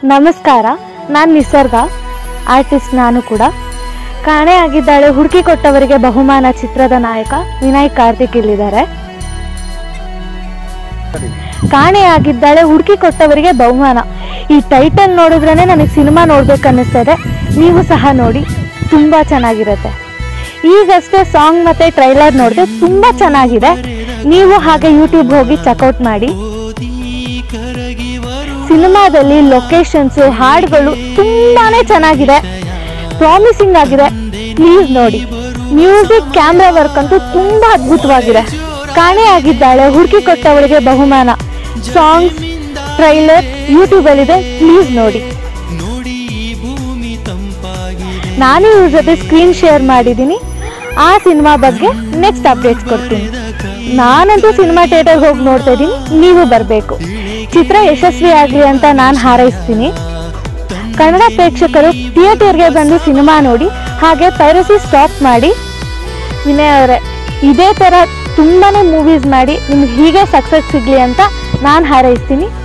ನಮಸ್ಕಾರ ನಾನು ನಿಸರ್ಗ ಆರ್ಟಿಸ್ಟ್ ನಾನು ಕೂಡ ಕಾಣೆ ಆಗಿದ್ದಾಳೆ ಹುಡುಕಿ ಕೊಟ್ಟವರಿಗೆ ಬಹುಮಾನ ಚಿತ್ರದ ನಾಯಕ ವಿನಯ್ ಕಾರ್ತಿಕ್ ಇಲ್ಲಿದ್ದಾರೆ ಕಾಣೆ ಆಗಿದ್ದಾಳೆ ಹುಡುಕಿ ಕೊಟ್ಟವರಿಗೆ ಬಹುಮಾನ ಈ ಟೈಟಲ್ ನೋಡಿದ್ರೇ ನನಗೆ ಸಿನಿಮಾ ನೋಡ್ಬೇಕು ಅನ್ನಿಸ್ತದೆ ನೀವು ಸಹ ನೋಡಿ ತುಂಬ ಚೆನ್ನಾಗಿರುತ್ತೆ ಈಗಷ್ಟೇ ಸಾಂಗ್ ಮತ್ತೆ ಟ್ರೈಲರ್ ನೋಡಿದೆ ತುಂಬ ಚೆನ್ನಾಗಿದೆ ನೀವು ಹಾಗೆ ಯೂಟ್ಯೂಬ್ ಹೋಗಿ ಚೆಕ್ಔಟ್ ಮಾಡಿ ಸಿನಿಮಾದಲ್ಲಿ ಲೊಕೇಶನ್ಸು ಹಾಡುಗಳು ತುಂಬಾನೇ ಚೆನ್ನಾಗಿದೆ ಪ್ರಾಮಿಸಿಂಗ್ ಆಗಿದೆ ಪ್ಲೀಸ್ ನೋಡಿ ಮ್ಯೂಸಿಕ್ ಕ್ಯಾಮ್ರಾ ವರ್ಕ್ ಅಂತೂ ತುಂಬಾ ಅದ್ಭುತವಾಗಿದೆ ಕಾಣೆ ಆಗಿದ್ದಾಳೆ ಹುಡುಕಿ ಕೊಟ್ಟವಳಿಗೆ ಬಹುಮಾನ ಸಾಂಗ್ಸ್ ಟ್ರೈಲರ್ ಯೂಟ್ಯೂಬಲ್ಲಿದೆ ಪ್ಲೀಸ್ ನೋಡಿ ನಾನು ಇವ್ರ ಜೊತೆ ಸ್ಕ್ರೀನ್ ಶೇರ್ ಮಾಡಿದ್ದೀನಿ ಆ ಸಿನಿಮಾ ಬಗ್ಗೆ ನೆಕ್ಸ್ಟ್ ಅಪ್ಡೇಟ್ಸ್ ಕೊಡ್ತೀನಿ ನಾನಂತೂ ಸಿನಿಮಾ ಥಿಯೇಟರ್ ಹೋಗಿ ನೋಡ್ತಾ ಇದ್ದೀನಿ ನೀವು ಬರಬೇಕು ಚಿತ್ರ ಯಶಸ್ವಿ ಆಗಲಿ ಅಂತ ನಾನು ಹಾರೈಸ್ತೀನಿ ಕನ್ನಡ ಪ್ರೇಕ್ಷಕರು ಥಿಯೇಟರ್ಗೆ ಬಂದು ಸಿನಿಮಾ ನೋಡಿ ಹಾಗೆ ಪೈರಸಿ ಸ್ಟಾಪ್ ಮಾಡಿ ವಿನಯ್ ಅವರೇ ಇದೇ ಥರ ತುಂಬಾನೇ ಮೂವೀಸ್ ಮಾಡಿ ನಿಮ್ಗೆ ಹೀಗೆ ಸಕ್ಸಸ್ ಸಿಗಲಿ ಅಂತ ನಾನು ಹಾರೈಸ್ತೀನಿ